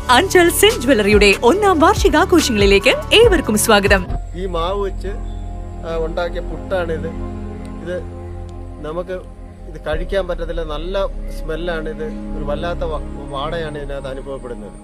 Anchal saint ജ്വല്ലറിയുടെ ഒന്നാം വാർഷികാഘോഷങ്ങളിലേക്ക് ഏവർക്കും സ്വാഗതം ഈ മാവ് വെച്ച് ആ, ഉണ്ടാക്കിയ പുട്ടാണിത് ഇത് നമുക്ക് ഇത് കഴിക്കാൻ പറ്റത്തില്ല നല്ല സ്മെല്ലാണ് ഇത് ഒരു വല്ലാത്ത വ- വാടയാണ് ഇതിനകത്ത് അനുഭവപ്പെടുന്നത്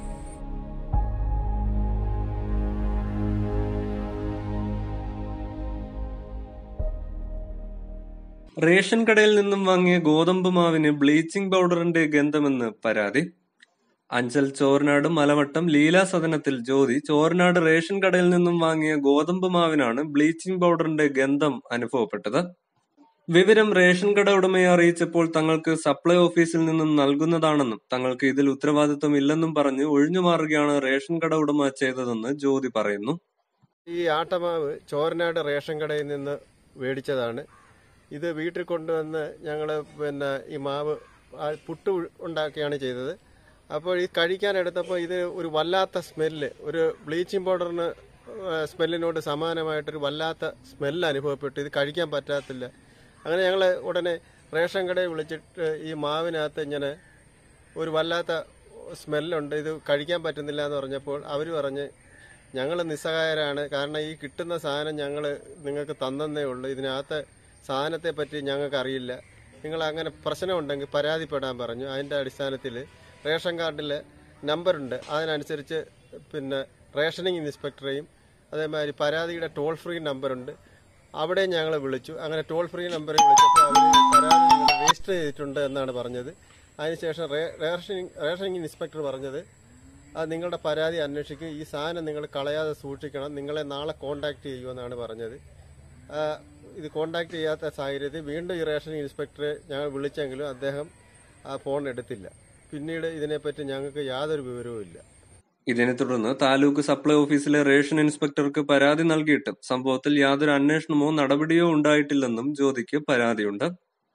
റേഷൻ കടയിൽ നിന്നും വാങ്ങിയ ഗോതമ്പ് മാവിന് ബ്ലീച്ചിംഗ് പൗഡറിന്റെ ഗന്ധമെന്ന് പരാതി അഞ്ചൽ ചോരനാട് മലവട്ടം ലീലാ സദനത്തിൽ ജ്യോതി ചോരനാട് റേഷൻ കടയിൽ നിന്നും വാങ്ങിയ ഗോതമ്പ് മാവിനാണ് ബ്ലീച്ചിംഗ് പൗഡറിന്റെ ഗന്ധം അനുഭവപ്പെട്ടത് വിവരം റേഷൻ കട ഉടമയെ അറിയിച്ചപ്പോൾ തങ്ങൾക്ക് സപ്ലൈ ഓഫീസിൽ നിന്നും നൽകുന്നതാണെന്നും തങ്ങൾക്ക് ഇതിൽ ഉത്തരവാദിത്വം ഇല്ലെന്നും പറഞ്ഞ് ഒഴിഞ്ഞുമാറുകയാണ് റേഷൻ കട ഉടമ ചെയ്തതെന്ന് ജ്യോതി പറയുന്നു ഈ ആട്ടമാവ് ചോരനാട് റേഷൻ കടയിൽ നിന്ന് മേടിച്ചതാണ് ഇത് വീട്ടിൽ കൊണ്ടുവന്ന് ഞങ്ങൾ പിന്നെ ഈ മാവ് ആ പുട്ട് ഉണ്ടാക്കിയാണ് ചെയ്തത് അപ്പോൾ ഈ കഴിക്കാൻ എടുത്തപ്പോൾ ഇത് ഒരു വല്ലാത്ത സ്മെല്ല് ഒരു ബ്ലീച്ചിങ് പൗഡറിന് സ്മെല്ലിനോട് സമാനമായിട്ടൊരു വല്ലാത്ത സ്മെല്ല് അനുഭവപ്പെട്ടു ഇത് കഴിക്കാൻ പറ്റാത്തില്ല അങ്ങനെ ഞങ്ങൾ ഉടനെ റേഷൻ കടയിൽ വിളിച്ചിട്ട് ഈ മാവിനകത്ത് ഇങ്ങനെ ഒരു വല്ലാത്ത സ്മെല്ലുണ്ട് ഇത് കഴിക്കാൻ പറ്റുന്നില്ല എന്ന് പറഞ്ഞപ്പോൾ അവർ പറഞ്ഞ് ഞങ്ങൾ നിസ്സഹായരാണ് കാരണം ഈ കിട്ടുന്ന സാധനം ഞങ്ങൾ നിങ്ങൾക്ക് തന്നേ ഉള്ളൂ ഇതിനകത്തെ സാധനത്തെ പറ്റി ഞങ്ങൾക്ക് അറിയില്ല നിങ്ങൾ അങ്ങനെ പ്രശ്നമുണ്ടെങ്കിൽ പരാതിപ്പെടാൻ പറഞ്ഞു അതിൻ്റെ അടിസ്ഥാനത്തിൽ റേഷൻ കാർഡിൽ നമ്പറുണ്ട് അതിനനുസരിച്ച് പിന്നെ റേഷനിങ് ഇൻസ്പെക്ടറെയും അതേമാതിരി പരാതിയുടെ ടോൾ ഫ്രീ നമ്പറുണ്ട് അവിടെ ഞങ്ങൾ വിളിച്ചു അങ്ങനെ ടോൾ ഫ്രീ നമ്പറിൽ വിളിച്ചപ്പോൾ അവർ പരാതി നിങ്ങൾ രജിസ്റ്റർ ചെയ്തിട്ടുണ്ട് എന്നാണ് പറഞ്ഞത് അതിനുശേഷം റേ- റേഷനിങ് റേഷനിങ് ഇൻസ്പെക്ടർ പറഞ്ഞത് അത് നിങ്ങളുടെ പരാതി അന്വേഷിക്കും ഈ സാധനം നിങ്ങൾ കളയാതെ സൂക്ഷിക്കണം നിങ്ങളെ നാളെ കോൺടാക്ട് ചെയ്യുമെന്നാണ് പറഞ്ഞത് ആ, ഇത് കോൺടാക്ട് ചെയ്യാത്ത സാഹചര്യത്തിൽ വീണ്ടും ഈ റേഷൻ ഇൻസ്പെക്ടറെ ഞങ്ങൾ വിളിച്ചെങ്കിലും അദ്ദേഹം ആ ഫോൺ എടുത്തില്ല പിന്നീട് ഇതിനെപ്പറ്റി ഞങ്ങൾക്ക് യാതൊരു വിവരവും ഇല്ല ഇതിനെ തുടർന്ന് താലൂക്ക് സപ്ലൈ ഓഫീസിലെ റേഷൻ ഇൻസ്പെക്ടർക്ക് പരാതി നൽകിയിട്ടും സംഭവത്തിൽ യാതൊരു അന്വേഷണമോ നടപടിയോ ഉണ്ടായിട്ടില്ലെന്നും ജ്യോതിക്ക് പരാതിയുണ്ട്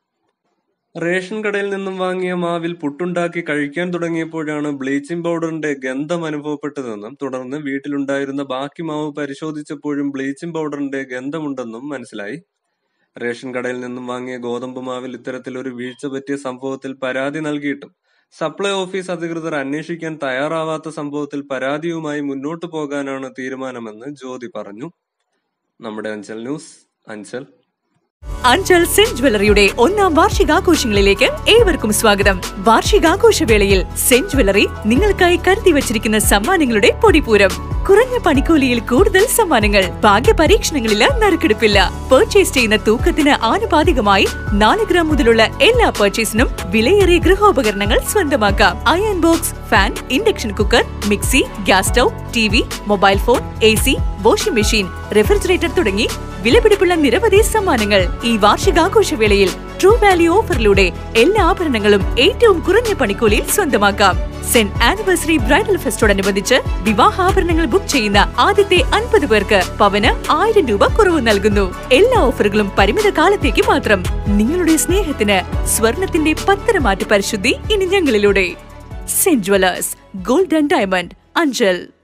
റേഷൻ കടയിൽ നിന്നും വാങ്ങിയ മാവിൽ പുട്ടുണ്ടാക്കി കഴിക്കാൻ തുടങ്ങിയപ്പോഴാണ് ബ്ലീച്ചിംഗ് പൗഡറിന്റെ ഗന്ധം അനുഭവപ്പെട്ടതെന്നും തുടർന്ന് വീട്ടിലുണ്ടായിരുന്ന ബാക്കി മാവ് പരിശോധിച്ചപ്പോഴും ബ്ലീച്ചിംഗ് പൗഡറിന്റെ ഗന്ധമുണ്ടെന്നും മനസ്സിലായി റേഷൻ കടയിൽ നിന്നും വാങ്ങിയ ഗോതമ്പ് മാവിൽ ഇത്തരത്തിലൊരു വീഴ്ച പറ്റിയ സംഭവത്തിൽ പരാതി നൽകിയിട്ടും സപ്ലൈ ഓഫീസ് അധികൃതർ അന്വേഷിക്കാൻ തയ്യാറാവാത്ത സംഭവത്തിൽ പരാതിയുമായി മുന്നോട്ടു പോകാനാണ് തീരുമാനമെന്ന് ജ്യോതി പറഞ്ഞു നമ്മുടെ അഞ്ചൽ ന്യൂസ് അഞ്ചൽ അഞ്ചൽ സെന്റ് ജ്വല്ലറിയുടെ ഒന്നാം വാർഷികാഘോഷങ്ങളിലേക്ക് ഏവർക്കും സ്വാഗതം വാർഷികാഘോഷവേളയിൽ സെന്റ് ജ്വല്ലറി നിങ്ങൾക്കായി കരുതി വച്ചിരിക്കുന്ന സമ്മാനങ്ങളുടെ പൊടിപൂരം കുറഞ്ഞ പണിക്കൂലിയിൽ കൂടുതൽ സമ്മാനങ്ങൾ ഭാഗ്യ പരീക്ഷണങ്ങളില്ല നറുക്കെടുപ്പില്ല പർച്ചേസ് ചെയ്യുന്ന തൂക്കത്തിന് ആനുപാതികമായി നാല് ഗ്രാം മുതലുള്ള എല്ലാ പർച്ചേസിനും വിലയേറിയ ഗൃഹോപകരണങ്ങൾ സ്വന്തമാക്കാം iron box fan induction cooker mixie gas stove T V mobile phone A C washing machine refrigerator തുടങ്ങി വിലപിടിപ്പുള്ള നിരവധി സമ്മാനങ്ങൾ ഈ വാർഷികാഘോഷവേളയിൽ ട്രൂ വാല്യൂ ഓഫറിലൂടെ എല്ലാ ആഭരണങ്ങളും ഏറ്റവും കുറഞ്ഞ പണിക്കൂലിയിൽ സ്വന്തമാക്കാം സെന്റ് ആനിവേഴ്സറി ബ്രൈഡൽ ഫെസ്റ്റോടനുബന്ധിച്ച് വിവാഹാഭരണങ്ങൾ ബുക്ക് ചെയ്യുന്ന ആദ്യത്തെ അൻപത് പേർക്ക് പവന് ആയിരം രൂപ കുറവ് നൽകുന്നു എല്ലാ ഓഫറുകളും പരിമിത കാലത്തേക്ക് മാത്രം നിങ്ങളുടെ സ്നേഹത്തിന് സ്വർണത്തിന്റെ പത്തരമാറ്റ് പരിശുദ്ധി ഇനി ഞങ്ങളിലൂടെ saint jewellers gold and diamond Anchal